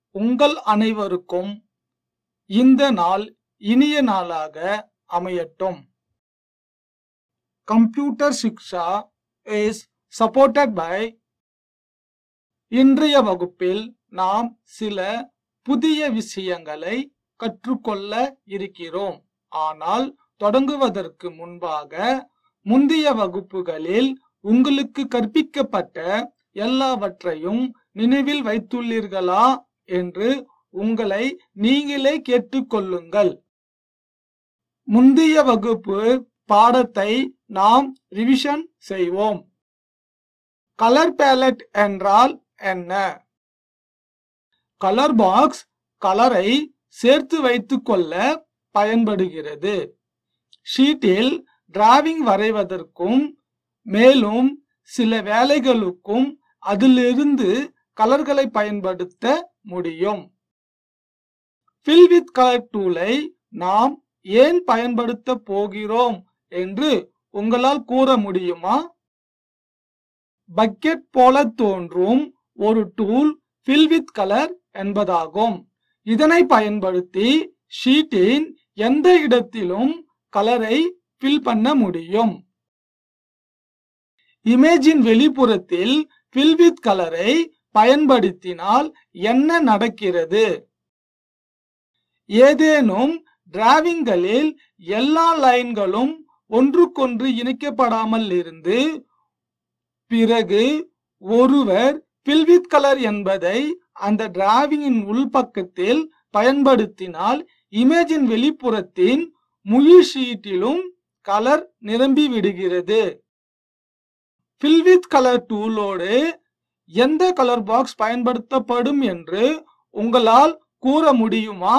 உங்கள் அனைவருக்கும் இந்த நாள் இனிய நாளாக அமையட்டும் computer Shiksha is supported by இன்றைய வகுப்பில் நாம் சில புதிய விஷயங்களை கற்றுக்கொள்ள இருக்கிறோம் ஆனால் தொடங்குவதற்கு முன்பாக முந்தைய வகுப்புகளில் உங்களுக்கு கற்பிக்கப்பட்ட எல்லாவற்றையும் நினைவில் வைத்துள்ளீர்களா என்று உங்களை நீங்களே கேட்டுக்கொள்ளுங்கள் முந்தைய வகுப்பு பாடத்தை நாம் ரிவிஷன் செய்வோம் கலர் பேலட் என்றால் என்ன கலர் பாக்ஸ் கலரை சேர்த்து வைத்துக் கொள்ள பயன்படுகிறது ஷீட்டில் டிராவிங் வரைவதற்கும் மேலும் சில வேலைகளுக்கும் அதிலிருந்து கலர்களை பயன்படுத்த முடியும் ஃபில் வித் கலர் டூலை நாம் ஏன் பயன்படுத்த போகிறோம் என்று உங்களால் கூற முடியுமா பக்கெட் போல தோன்றும் ஒரு டூல் ஃபில் வித் கலர் என்பதாகும் இதனை பயன்படுத்தி ஷீட்டின் எந்த இடத்திலும் கலரை ஃபில் பண்ண முடியும் இமேஜின் வெளிப்புறத்தில் ஃபில் வித் கலரை பயன்படுத்தினால் என்ன நடக்கிறது ஏதேனும் டிராவிங்களில் எல்லா லைன்களும் ஒன்றுக்கொன்று இணைக்கப்படாமல் இருந்து பிறகு ஒருவர் பில்வித் கலர் என்பதை அந்த டிராவிங்கின் உள்பக்கத்தில் பயன்படுத்தினால் இமேஜின் வெளிப்புறத்தின் முழு ஷீட்டிலும் கலர் நிரம்பி விடுகிறது பில்வித் கலர் டூலோடு எந்த கலர் பாக்ஸ் பயன்படுத்தப்படும் என்று உங்களால் கூற முடியுமா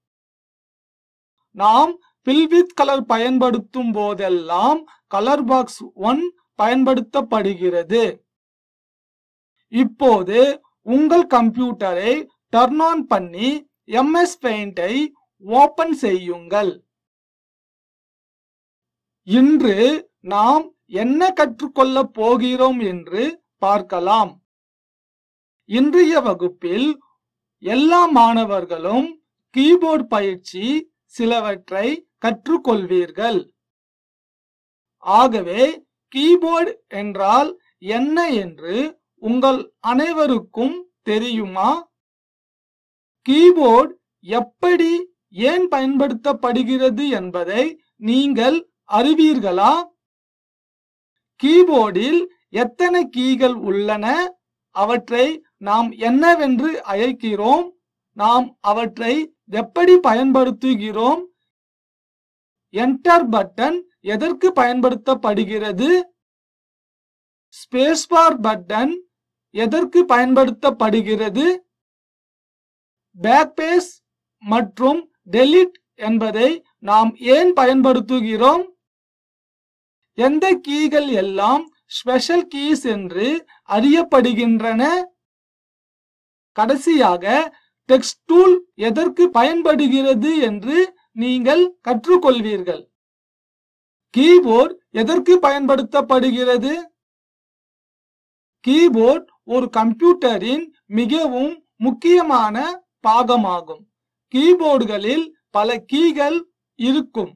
நாம் பில்வித் கலர் பயன்படுத்தும் போதெல்லாம் கலர் பாக்ஸ் ஒன் பயன்படுத்தப்படுகிறது இப்போது உங்கள் கம்ப்யூட்டரை டர்ன் ஆன் பண்ணி எம்எஸ் பெயிண்டை ஓபன் செய்யுங்கள் இன்று நாம் என்ன கற்றுக்கொள்ள போகிறோம் என்று பார்க்கலாம் இன்றைய வகுப்பில் எல்லா மாணவர்களும் கீபோர்ட் பயிற்சி சிலவற்றை கற்றுக்கொள்வீர்கள் ஆகவே கீபோர்டு என்றால் என்ன என்று உங்கள் அனைவருக்கும் தெரியுமா கீபோர்டு எப்படி ஏன் பயன்படுத்தப்படுகிறது என்பதை நீங்கள் அறிவீர்களா கீபோர்டில் எத்தனை கீகள் உள்ளன அவற்றை நாம் என்னவென்று அழைக்கிறோம் நாம் அவற்றை எப்படி பயன்படுத்துகிறோம் என்டர் பட்டன் எதற்கு பயன்படுத்தப்படுகிறது ஸ்பேஸ் பார் பட்டன் எதற்கு பயன்படுத்தப்படுகிறது பேக்பேஸ் மற்றும் டெலிட் என்பதை நாம் ஏன் பயன்படுத்துகிறோம் எந்த கீகள் எல்லாம் ஸ்பெஷல் கீஸ் என்று அறியப்படுகின்றன கடைசியாக டெக்ஸ்ட் டூல் எதற்கு பயன்படுகிறது என்று நீங்கள் கற்றுக்கொள்வீர்கள் கீபோர்ட் எதற்கு பயன்படுத்தப்படுகிறது கீபோர்ட் ஒரு கம்ப்யூட்டரின் மிகவும் முக்கியமான பாகமாகும் கீபோர்டுகளில் பல கீகள் இருக்கும்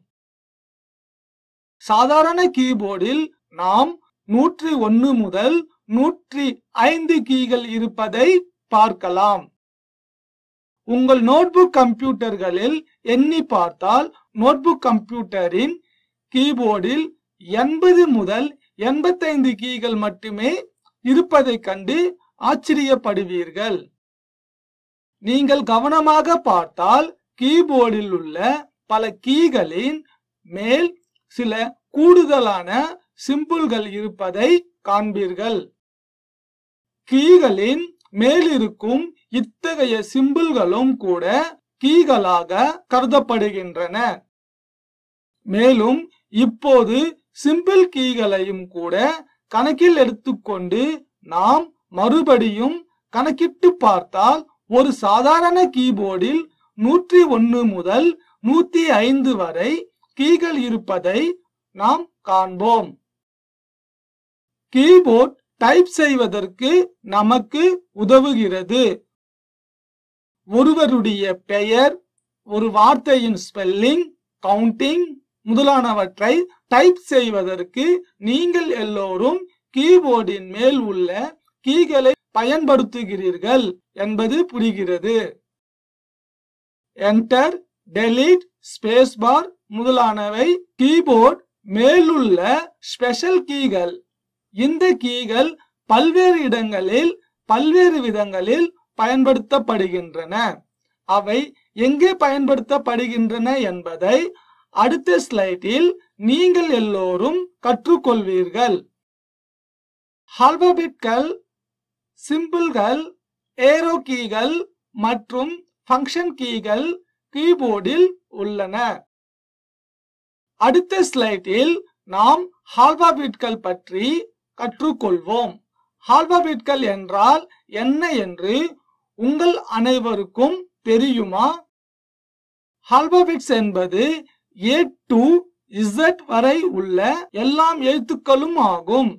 சாதாரண கீபோர்டில் நாம் நூற்றி ஒன்னு முதல் நூற்றி ஐந்து கீகள் இருப்பதை பார்க்கலாம் உங்கள் நோட்புக் கம்ப்யூட்டர்களில் எண்ணி பார்த்தால் நோட்புக் கம்ப்யூட்டரின் கீபோர்டில் எண்பது முதல் எண்பத்தைந்து கீகள் மட்டுமே இருப்பதைக் கண்டு ஆச்சரியப்படுவீர்கள் நீங்கள் கவனமாக பார்த்தால் கீபோர்டில் உள்ள பல கீகளின் மேல் சில கூடுதலான சிம்பிள்கள் இருப்பதை காண்பீர்கள் கீகளின் மேலிருக்கும் இத்தகைய சிம்பிள்களும் கூட கீகளாக கருதப்படுகின்றன மேலும் இப்போது சிம்பிள் கீகளையும் கூட கணக்கில் எடுத்துக்கொண்டு நாம் மறுபடியும் கணக்கிட்டு பார்த்தால் ஒரு சாதாரண கீபோர்டில் நூற்றி ஒன்னு முதல் நூத்தி ஐந்து வரை கீகள் இருப்பதை நாம் காண்போம் கீபோர்ட் டைப் செய்வதற்கு நமக்கு உதவுகிறது ஒருவருடைய பெயர் ஒரு வார்த்தையின் ஸ்பெல்லிங் கவுண்டிங் முதலானவற்றை டைப் செய்வதற்கு நீங்கள் எல்லோரும் கீபோர்டின் மேல் உள்ள கீகளை பயன்படுத்துகிறீர்கள் என்பது புரிகிறது என்டர் டெலீட் ஸ்பேஸ் பார் முதலானவை கீபோர்ட் மேலுள்ள ஸ்பெஷல் கீகள் இந்த கீகள் பல்வேறு இடங்களில் பல்வேறு விதங்களில் பயன்படுத்தப்படுகின்றன அவை எங்கே பயன்படுத்தப்படுகின்றன என்பதை அடுத்த ஸ்லைடில் நீங்கள் எல்லோரும் கற்றுக்கொள்வீர்கள் ஆல்பபெட்கள் சிம்பிள்கள் ஏரோ கீகள் மற்றும் ஃபங்க்ஷன் கீகள் கீபோர்டில் உள்ளன அடுத்த ஸ்லைடில் நாம் ஆல்பாபெட்கள் பற்றி கற்றுக்கொள்வோம் ஆல்பாபெட்கள் என்றால் என்ன என்று உங்கள் அனைவருக்கும் தெரியுமா ஆல்பாபெட்ஸ் என்பது ஏ டு இசட் வரை உள்ள எல்லாம் எழுத்துக்களும் ஆகும்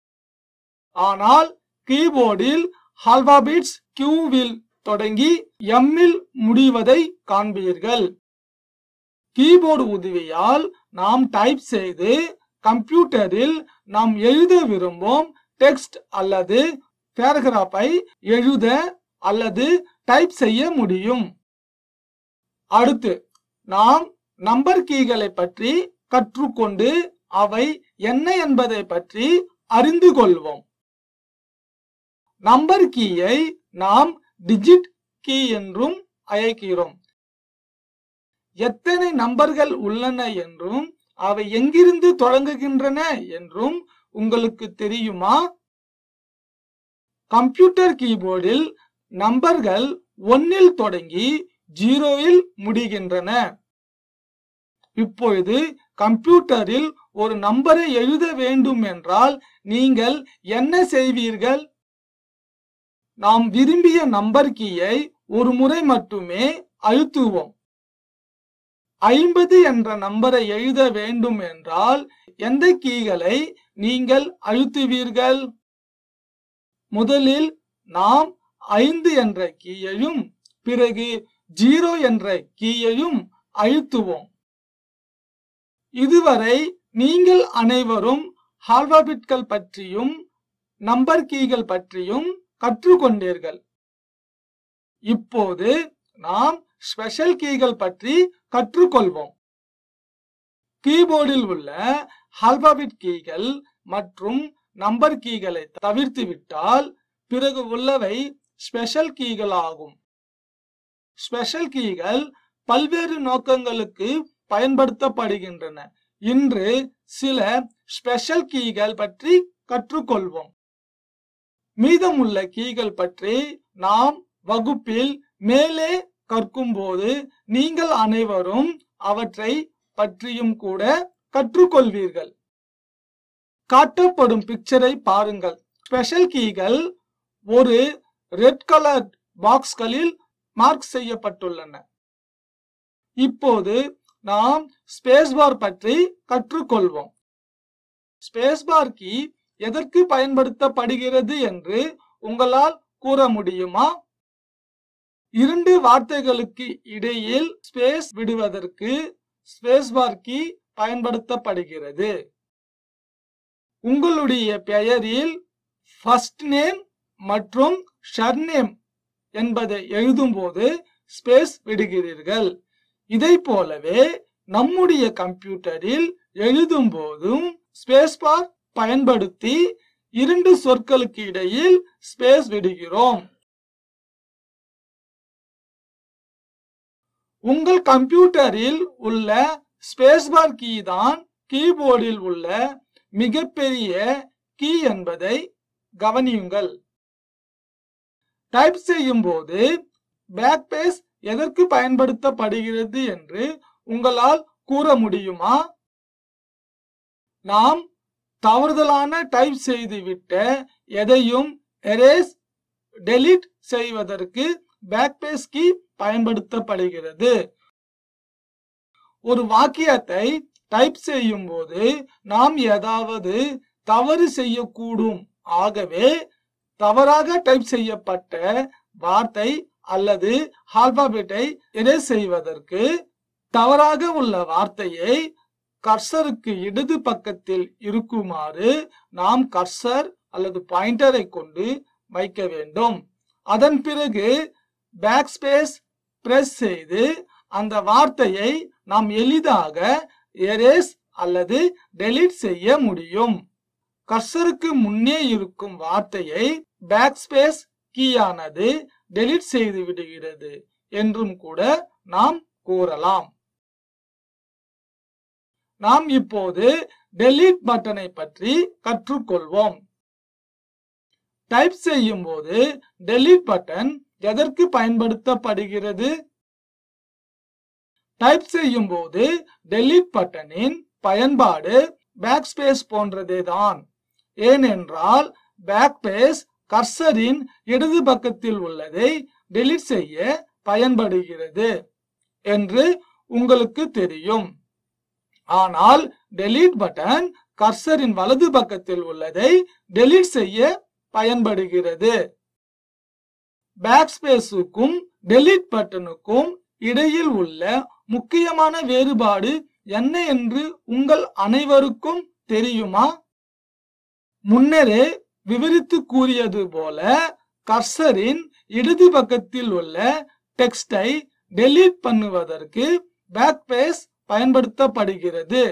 ஆனால் கீபோர்டில் ஆல்பாபெட்ஸ் கியூவில் தொடங்கி எம்மில் முடிவதை காண்பீர்கள் கீபோர்டு உதவியால் நாம் டைப் செய்து கம்ப்யூட்டரில் நாம் எழுத விரும்பும் டெக்ஸ்ட் அல்லது பேராகிராஃபை எழுத அல்லது டைப் செய்ய முடியும் அடுத்து நாம் நம்பர் கீகளை பற்றி கற்றுக்கொண்டு அவை என்ன என்பதை பற்றி அறிந்து கொள்வோம் நம்பர் கீயை நாம் டிஜிட் கீ என்றும் அழைக்கிறோம் எத்தனை நம்பர்கள் உள்ளன என்றும் அவை எங்கிருந்து தொடங்குகின்றன என்றும் உங்களுக்கு தெரியுமா கம்ப்யூட்டர் கீபோர்டில் நம்பர்கள் ஒன்னில் தொடங்கி ஜீரோவில் முடிகின்றன இப்பொழுது கம்ப்யூட்டரில் ஒரு நம்பரை எழுத வேண்டும் என்றால் நீங்கள் என்ன செய்வீர்கள் நாம் விரும்பிய நம்பர் கீயை ஒரு முறை மட்டுமே அழுத்துவோம் ஐம்பது என்ற நம்பரை எழுத வேண்டும் என்றால் எந்த கீகளை நீங்கள் அழுத்துவீர்கள் முதலில் நாம் ஐந்து என்ற கீயையும் பிறகு ஜீரோ என்ற கீயையும் அழுத்துவோம் இதுவரை நீங்கள் அனைவரும் ஆல்பாபெட்கள் பற்றியும் நம்பர் கீகள் பற்றியும் கற்றுக்கொண்டீர்கள் இப்போது நாம் ஸ்பெஷல் கீகள் பற்றி கற்றுக்கொள்வோம் கீபோர்டில் உள்ள ஆல்பாபெட் கீகள் மற்றும் நம்பர் கீகளை தவிர்த்து விட்டால் பிறகு உள்ளவை ஸ்பெஷல் கீகள் ஆகும் ஸ்பெஷல் கீகள் பல்வேறு நோக்கங்களுக்கு பயன்படுத்தப்படுகின்றன இன்று சில ஸ்பெஷல் கீகள் பற்றி கற்றுக்கொள்வோம் மீதமுள்ள கீகள் பற்றி நாம் வகுப்பில் மேலே கற்கும்போது நீங்கள் அனைவரும் அவற்றை பற்றியும் கூட கற்றுக்கொள்வீர்கள் காட்டப்படும் பிக்சரை பாருங்கள் ஸ்பெஷல் கீகள் ஒரு ரெட் கலர் பாக்ஸ்களில் மார்க் செய்யப்பட்டுள்ளன இப்போது நாம் ஸ்பேஸ் பார் பற்றி கற்றுக்கொள்வோம் ஸ்பேஸ் பார் கீ எதற்கு பயன்படுத்தப்படுகிறது என்று உங்களால் கூற முடியுமா இரண்டு வார்த்தைகளுக்கு இடையில் ஸ்பேஸ் விடுவதற்கு ஸ்பேஸ் பார் கீ பயன்படுத்தப்படுகிறது உங்களுடைய பெயரில் ஃபர்ஸ்ட் நேம் மற்றும் ஷர்நேம் என்பதை எழுதும்போது ஸ்பேஸ் விடுகிறீர்கள் இதை போலவே நம்முடைய கம்ப்யூட்டரில் எழுதும் போதும் ஸ்பேஸ் பார் பயன்படுத்தி இரண்டு சொற்களுக்கு இடையில் ஸ்பேஸ் விடுகிறோம் உங்கள் கம்ப்யூட்டரில் உள்ள ஸ்பேஸ் பார் கீ தான் கீபோர்டில் உள்ள மிகப்பெரிய கீ என்பதை கவனியுங்கள் டைப் செய்யும் போது பேக் பேஸ் எதற்கு பயன்படுத்தப்படுகிறது என்று உங்களால் கூற முடியுமா நாம் தவறுதலான டைப் செய்துவிட்ட எதையும் எரேஸ் டெலீட் செய்வதற்கு பேக்பேஸ் கீ பயன்படுத்தப்படுகிறது ஒரு வாக்கியத்தை டைப் செய்யும் போது நாம் ஏதாவது தவறு செய்யக்கூடும் ஆகவே தவறாக டைப் செய்யப்பட்ட வார்த்தை அல்லது ஆல்பாபெட்டை எரேஸ் செய்வதற்கு தவறாக உள்ள வார்த்தையை கர்சருக்கு இடது பக்கத்தில் இருக்குமாறு நாம் கர்சர் அல்லது பாயிண்டரை கொண்டு வைக்க வேண்டும் அதன் பிறகு பேக் ஸ்பேஸ் பிரஸ் செய்து அந்த வார்த்தையை நாம் எளிதாக எரேஸ் அல்லது டெலீட் செய்ய முடியும் கர்சருக்கு முன்னே இருக்கும் வார்த்தையை பேக் ஸ்பேஸ் கீயானது டெலீட் செய்து விடுகிறது என்றும் கூட நாம் கூறலாம் நாம் இப்போது டெலீட் பட்டனை பற்றி கற்றுக்கொள்வோம் டைப் செய்யும் போது டெலீட் பட்டன் எதற்கு பயன்படுத்தப்படுகிறது டைப் செய்யும் போது டெலீட் பட்டனின் பயன்பாடு பேக் ஸ்பேஸ் போன்றதே தான் ஏனென்றால் பேக் பேஸ் கர்சரின் இடது பக்கத்தில் உள்ளதை டெலீட் செய்ய பயன்படுகிறது என்று உங்களுக்கு தெரியும் ஆனால் டெலீட் பட்டன் கர்சரின் வலது பக்கத்தில் உள்ளதை டெலீட் செய்ய பயன்படுகிறது பேக் ஸ்பேஸுக்கும் டெலீட் பட்டனுக்கும் இடையில் உள்ள முக்கியமான வேறுபாடு என்ன என்று உங்கள் அனைவருக்கும் தெரியுமா முன்னரே விவரித்து கூறியது போல கர்சரின் இடது பக்கத்தில் உள்ள டெக்ஸ்டை டெலீட் பண்ணுவதற்கு பேக் பேஸ் பயன்படுத்தப்படுகிறது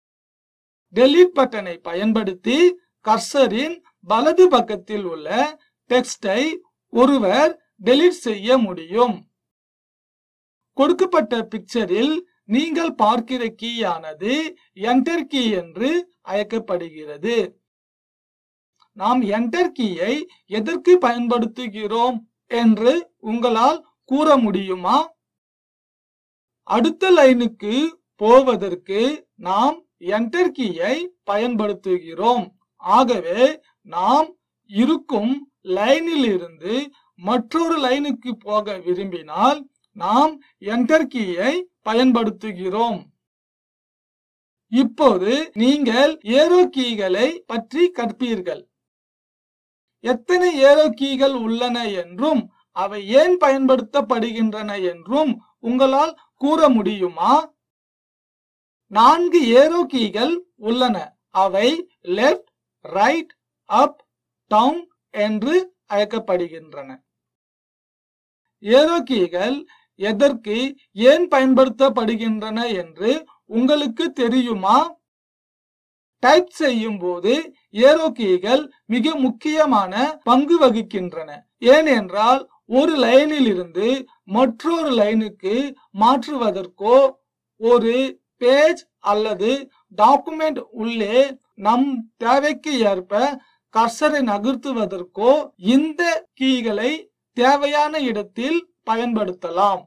டெலீட் பட்டனை பயன்படுத்தி கர்சரின் வலது பக்கத்தில் உள்ள டெக்ஸ்டை ஒருவர் டெலீட் செய்ய முடியும் கொடுக்கப்பட்ட பிக்சரில் நீங்கள் பார்க்கிற கீயானது என்டர் கீ என்று அழைக்கப்படுகிறது நாம் என்டர் கீயை எதற்கு பயன்படுத்துகிறோம் என்று உங்களால் கூற முடியுமா அடுத்த லைனுக்கு போவதற்கு நாம் என்டர் கீயை பயன்படுத்துகிறோம் ஆகவே நாம் இருக்கும் லைனில் இருந்து மற்றொரு லைனுக்கு போக விரும்பினால் நாம் என்டர் கீயை பயன்படுத்துகிறோம் இப்போது நீங்கள் ஏரோ கீகளை பற்றி கற்பீர்கள் எத்தனை ஏரோ கீகள் உள்ளன என்றும் அவை ஏன் பயன்படுத்தப்படுகின்றன என்றும் உங்களால் கூற முடியுமா நான்கு ஏரோ கீகள் உள்ளன அவை லெஃப்ட் ரைட் அப் டவுன் என்று அழைக்கப்படுகின்றன ஏரோ கீகள் எதற்கு ஏன் பயன்படுத்தப்படுகின்றன என்று உங்களுக்கு தெரியுமா டைப் செய்யும் போது ஏரோ கீகள் மிக முக்கியமான பங்கு வகிக்கின்றன ஏனென்றால் ஒரு லைனில் இருந்து மற்றொரு லைனுக்கு மாற்றுவதற்கோ ஒரு பேஜ் அல்லது டாக்குமெண்ட் உள்ளே நம் தேவைக்கு ஏற்ப கர்சரை நகர்த்துவதற்கோ இந்த கீகளை தேவையான இடத்தில் பயன்படுத்தலாம்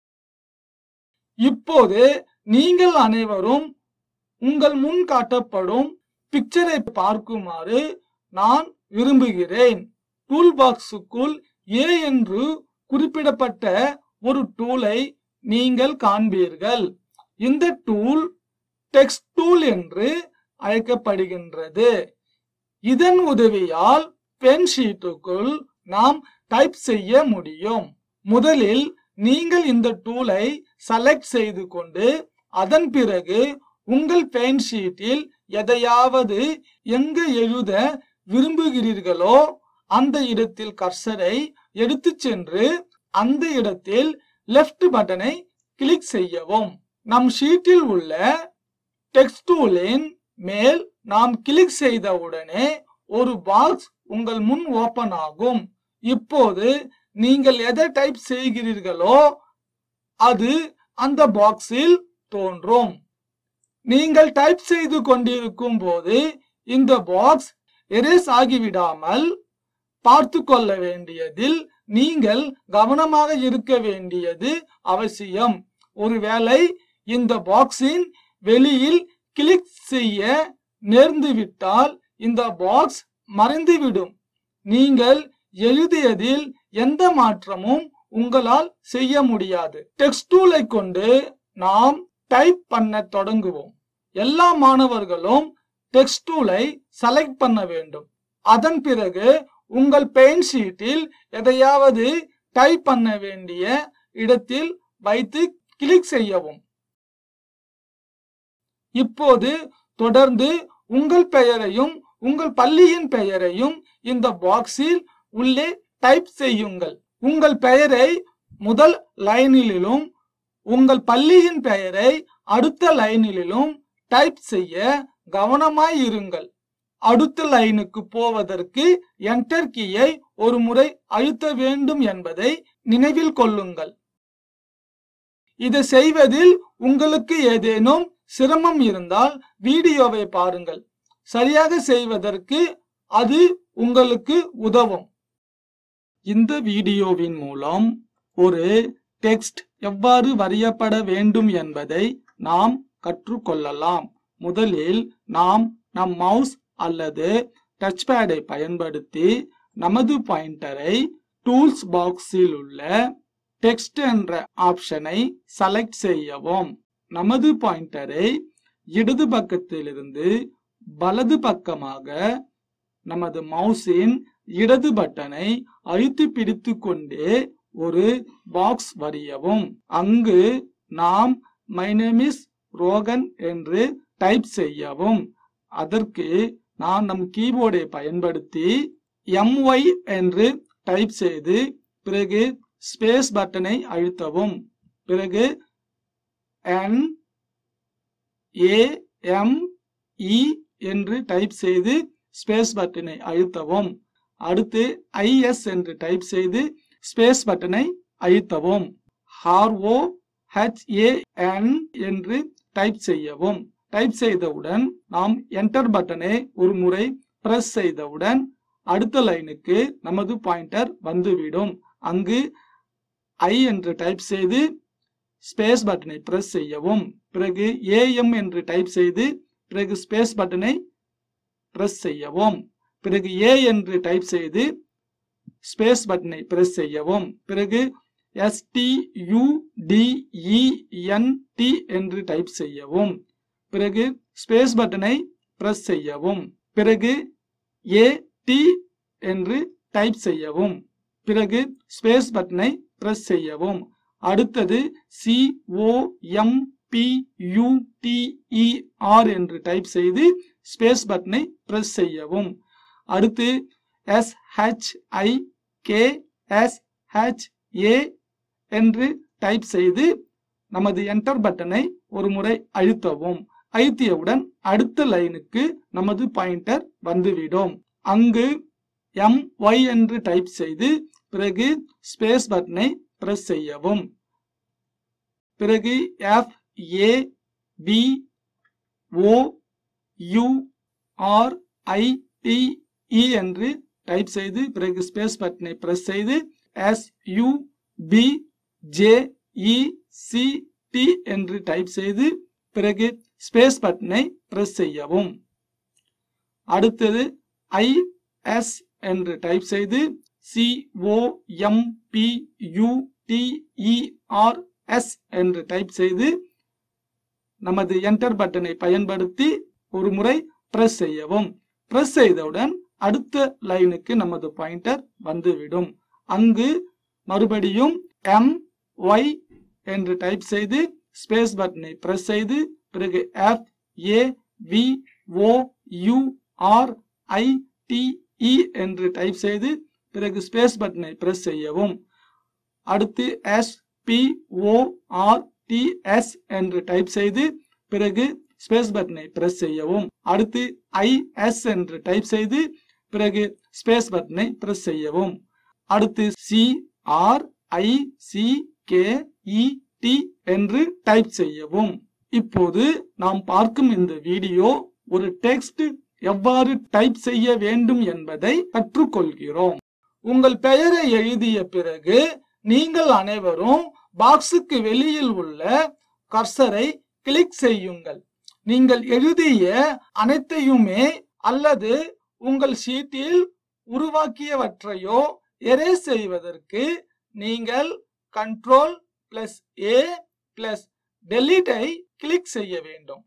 இப்போது நீங்கள் அனைவரும் உங்கள் முன் காட்டப்படும் பிக்சரை பார்க்குமாறு நான் விரும்புகிறேன் டூல் பாக்ஸுக்குள் ஏ என்று குறிப்பிடப்பட்ட ஒரு டூலை நீங்கள் காண்பீர்கள் இந்த டூல் டெக்ஸ்ட் டூல் என்று அழைக்கப்படுகின்றது இதன் உதவியால் பென் ஷீட்டுக்குள் நாம் டைப் செய்ய முடியும் முதலில் நீங்கள் இந்த டூலை செலக்ட் செய்து கொண்டு அதன் பிறகு உங்கள் பெயின் ஷீட்டில் எதையாவது எங்கு எழுத விரும்புகிறீர்களோ அந்த இடத்தில் கர்சரை எடுத்துச் சென்று அந்த இடத்தில் லெஃப்ட் பட்டனை கிளிக் செய்யவும் நம் ஷீட்டில் உள்ள டெக்ஸ்ட் டூலின் மேல் நாம் கிளிக் செய்த உடனே ஒரு பாக்ஸ் உங்கள் முன் ஓபன் ஆகும் இப்போது நீங்கள் எதை டைப் செய்கிறீர்களோ அது அந்த பாக்ஸில் தோன்றும் நீங்கள் டைப் செய்து கொண்டிருக்கும் போது இந்த பாக்ஸ் எரேஸ் ஆகிவிடாமல் பார்த்து கொள்ள வேண்டியதில் நீங்கள் கவனமாக இருக்க வேண்டியது அவசியம் ஒருவேளை இந்த பாக்ஸின் வெளியில் கிளிக் செய்ய நேர்ந்து விட்டால் இந்த பாக்ஸ் மறைந்துவிடும் நீங்கள் எழுதியதில் எந்த மாற்றமும் உங்களால் செய்ய முடியாது டெக்ஸ்ட் டூலை கொண்டு நாம் டைப் பண்ண தொடங்குவோம் எல்லா மாணவர்களும் டெக்ஸ்ட் டூலை செலக்ட் பண்ண வேண்டும் அதன் பிறகு உங்கள் பெயின் ஷீட்டில் எதையாவது டைப் பண்ண வேண்டிய இடத்தில் வைத்து கிளிக் செய்யவும் இப்போது தொடர்ந்து உங்கள் பெயரையும் உங்கள் பள்ளியின் பெயரையும் இந்த பாக்ஸில் உள்ளே டைப் செய்யுங்கள் உங்கள் பெயரை முதல் லைனிலும் உங்கள் பள்ளியின் பெயரை அடுத்த லைனிலும் டைப் செய்ய கவனமாய் இருங்கள் அடுத்த லைனுக்கு போவதற்கு என்டர் கீயை ஒரு முறை அழுத்த வேண்டும் என்பதை நினைவில் கொள்ளுங்கள் இதை செய்வதில் உங்களுக்கு ஏதேனும் சிரமம் இருந்தால் வீடியோவை பாருங்கள் சரியாக செய்வதற்கு அது உங்களுக்கு உதவும் இந்த வீடியோவின் மூலம் ஒரு டெக்ஸ்ட் எவ்வாறு வரையப்பட வேண்டும் என்பதை நாம் கற்றுக்கொள்ளலாம் முதலில் நாம் நம் மவுஸ் அல்லது டச் பேடை பயன்படுத்தி நமது பாயிண்டரை டூல்ஸ் பாக்ஸில் உள்ள டெக்ஸ்ட் என்ற ஆப்ஷனை செலக்ட் செய்யவும் நமது பாயிண்டரை இடது பக்கத்திலிருந்து வலது பக்கமாக நமது மவுஸின் இடது பட்டனை அழுத்தி பிடித்து கொண்டே ஒரு பாக்ஸ் வரையவும் அங்கு நாம் மை நேம் இஸ் ரோகன் என்று டைப் செய்யவும் அதற்கு நாம் நம் கீபோர்டை பயன்படுத்தி எம்ஒய் என்று டைப் செய்து பிறகு ஸ்பேஸ் பட்டனை அழுத்தவும் பிறகு என் ஏ எம் இ என்று டைப் செய்து ஸ்பேஸ் பட்டனை அழுத்தவும் அடுத்து ஐஎஸ் என்று டைப் செய்து ஸ்பேஸ் பட்டனை அழுத்தவும் ஆர்ஓ ஹெச்ஏஎன் என்று டைப் செய்யவும் டைப் செய்தவுடன் நாம் என்டர் பட்டனை ஒரு முறை பிரஸ் செய்தவுடன் அடுத்த லைனுக்கு நமது பாயிண்டர் வந்துவிடும் அங்கு ஐ என்று டைப் செய்து ஸ்பேஸ் பட்டனை பிரஸ் செய்யவும் பிறகு ஏஎம் என்று டைப் செய்து பிறகு ஸ்பேஸ் பட்டனை பிரஸ் செய்யவும் பிறகு ஏ என்று டைப் செய்து ஸ்பேஸ் பட்டனை பிரஸ் செய்யவும் பிறகு எஸ்டியூடிஇஎன்டி என்று டைப் செய்யவும் பிறகு ஸ்பேஸ் பட்டனை பிரஸ் செய்யவும் பிறகு ஏ டி என்று டைப் செய்யவும் பிறகு ஸ்பேஸ் பட்டனை பிரஸ் செய்யவும் அடுத்தது C O M P U T E R என்று டைப் செய்து ஸ்பேஸ் பட்டனை பிரஸ் செய்யவும் அடுத்து S H I K S H A என்று டைப் செய்து நமது என்டர் பட்டனை ஒரு முறை அழுத்தவும் அழுத்தியவுடன் அடுத்த லைனுக்கு நமது பாயிண்டர் வந்துவிடும் அங்கு எம் ஒய் என்று டைப் செய்து பிறகு ஸ்பேஸ் பட்டனை பிரஸ் செய்யவும் பிறகு F A P O U R I T E என்று டைப் செய்து பிறகு ஸ்பேஸ் பட்டனை பிரஸ் செய்து S U B J E C T என்று டைப் செய்து பிறகு ஸ்பேஸ் பட்டனை பிரஸ் செய்யவும் அடுத்தது ஐ எஸ் என்று டைப் செய்து C O M P U T E R S என்று டைப் செய்து நமது என்டர் பட்டனை பயன்படுத்தி ஒரு முறை பிரஸ் செய்யவும் பிரஸ் செய்தவுடன் அடுத்த லைனுக்கு நமது பாயிண்டர் வந்துவிடும் அங்கு மறுபடியும் எம் ஒய் என்று டைப் செய்து ஸ்பேஸ் பட்டனை பிரஸ் செய்து பிறகு F A V O U R I T E என்று டைப் செய்து பிறகு ஸ்பேஸ் பட்டனை பிரஸ் செய்யவும் அடுத்து S P O R T S என்று டைப் செய்து பிறகு ஸ்பேஸ் பட்டனை பிரஸ் செய்யவும் அடுத்து ஐ எஸ் என்று டைப் செய்து பிறகு ஸ்பேஸ் பட்டனை பிரஸ் செய்யவும் அடுத்து C R I C K E T என்று டைப் செய்யவும் இப்போது நாம் பார்க்கும் இந்த வீடியோ ஒரு டெக்ஸ்ட் எவ்வாறு டைப் செய்ய வேண்டும் என்பதை கற்றுக்கொள்கிறோம் உங்கள் பெயரை எழுதிய பிறகு நீங்கள் அனைவரும் பாக்ஸுக்கு வெளியில் உள்ள கர்சரை கிளிக் செய்யுங்கள் நீங்கள் எழுதிய அனைத்தையுமே அல்லது உங்கள் ஷீட்டில் உருவாக்கியவற்றையோ எரேஸ் செய்வதற்கு நீங்கள் கண்ட்ரோல் பிளஸ் ஏ பிளஸ் டெலீட்டை கிளிக் செய்ய வேண்டும்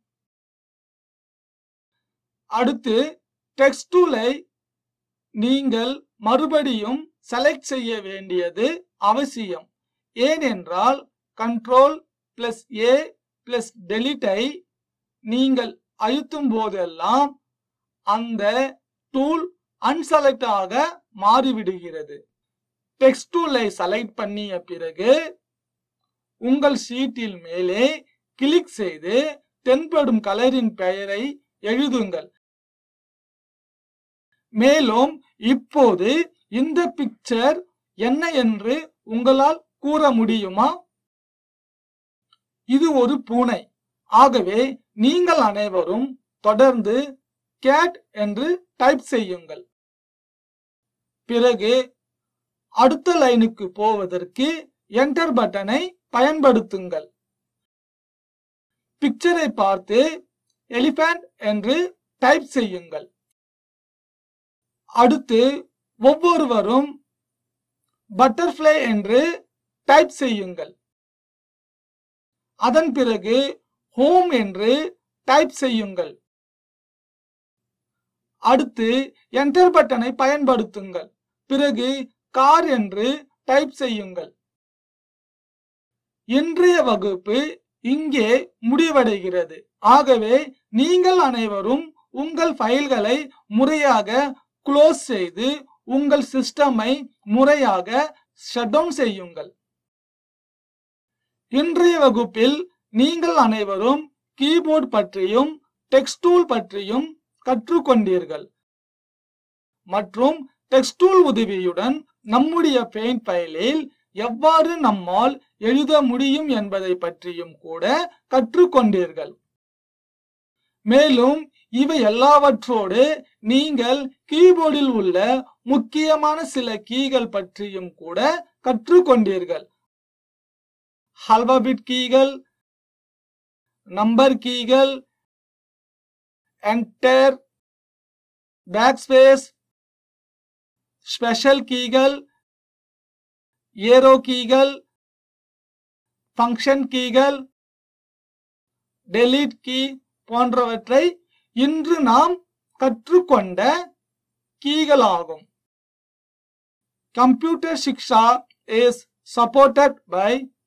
அடுத்து டெக்ஸ்ட் டூலை நீங்கள் மறுபடியும் செலக்ட் செய்ய வேண்டியது அவசியம் ஏனென்றால் கண்ட்ரோல் பிளஸ் ஏ பிளஸ் டெலிட்டை நீங்கள் அழுத்தும் போதெல்லாம் அந்த டூல் அன்செலக்ட் ஆக மாறிவிடுகிறது டெக்ஸ்ட் டூலை செலக்ட் பண்ணிய பிறகு உங்கள் ஷீட்டில் மேலே கிளிக் செய்து தென்படும் கலரின் பெயரை எழுதுங்கள் மேலும் இப்போது இந்த பிக்சர் என்ன என்று உங்களால் கூற முடியுமா இது ஒரு பூனை ஆகவே நீங்கள் அனைவரும் தொடர்ந்து கேட் என்று டைப் செய்யுங்கள் பிறகு அடுத்த லைனுக்கு போவதற்கு என்டர் பட்டனை பயன்படுத்துங்கள் பிக்சரை பார்த்து எலிபேண்ட் என்று டைப் செய்யுங்கள் அடுத்து ஒவ்வொருவரும் பட்டர்ஃப்ளை என்று டைப் செய்யுங்கள் அதன் பிறகு ஹோம் என்று டைப் செய்யுங்கள் அடுத்து என்டர் பட்டனை பயன்படுத்துங்கள் பிறகு கார் என்று டைப் செய்யுங்கள் இன்றைய வகுப்பு இங்கே முடிவடைகிறது ஆகவே நீங்கள் அனைவரும் உங்கள் ஃபைல்களை முறையாக க்ளோஸ் செய்து உங்கள் சிஸ்டமை முறையாக ஷட் டவுன் செய்யுங்கள் இன்றைய வகுப்பில் நீங்கள் அனைவரும் கீபோர்ட் பற்றியும் டெக்ஸ்ட் டூல் பற்றியும் கற்றுக்கொண்டீர்கள் மற்றும் டெக்ஸ்ட் டூல் உதவியுடன் நம்முடைய பெயிண்ட் ஃபைலில் எவ்வாறு நம்மால் எழுத முடியும் என்பதை பற்றியும் கூட கற்றுக்கொண்டீர்கள் மேலும் இவை எல்லாவற்றோடு நீங்கள் கீபோர்டில் உள்ள முக்கியமான சில கீகள் பற்றியும் கூட கற்றுக்கொண்டீர்கள் அல்பாபிட் கீகள் நம்பர் கீகள் என்டர் பேக்ஸ்பேஸ் ஸ்பெஷல் கீகள் ஏரோ கீகள் ஃபங்க்ஷன் கீகள் டெலீட் கீ போன்றவற்றை இன்று நாம் கற்றுக்கொண்ட கீகளாகும் computer Shiksha is supported by